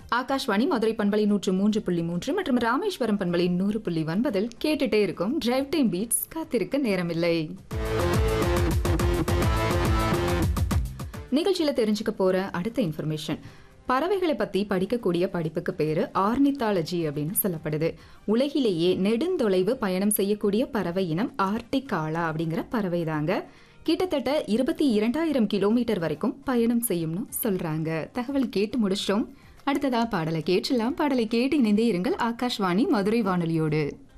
ஆகாஷ்வாணி மதுரை பண்பலை நூற்று மூன்று புள்ளி மூன்று மற்றும் ராமேஸ்வரம் பண்பலை நூறு புள்ளி ஒன்பதில் கேட்டுட்டே இருக்கும் டிரைவ் டைம் பீட்ஸ் காத்திருக்க நேரமில்லை நிகழ்ச்சியில தெரிஞ்சுக்க போற அடுத்த இன்ஃபர்மேஷன் பறவைகளை பத்தி படிக்கக்கூடிய படிப்புக்கு பேரு ஆர்னித்தாலஜி அப்படின்னு சொல்லப்படுது உலகிலேயே நெடுந்தொலைவு பயணம் செய்யக்கூடிய பறவை இனம் ஆர்டிக் ஆலா அப்படிங்கிற பறவை தாங்க கிட்டத்தட்ட இருபத்தி இரண்டாயிரம் கிலோமீட்டர் வரைக்கும் பயணம் செய்யும்னு சொல்றாங்க தகவல் கேட்டு முடிச்சிட்டோம் அடுத்ததா பாடலை கேட்கலாம் பாடலை கேட்டு இணைந்தே இருங்கள் ஆகாஷ்வாணி மதுரை வானொலியோடு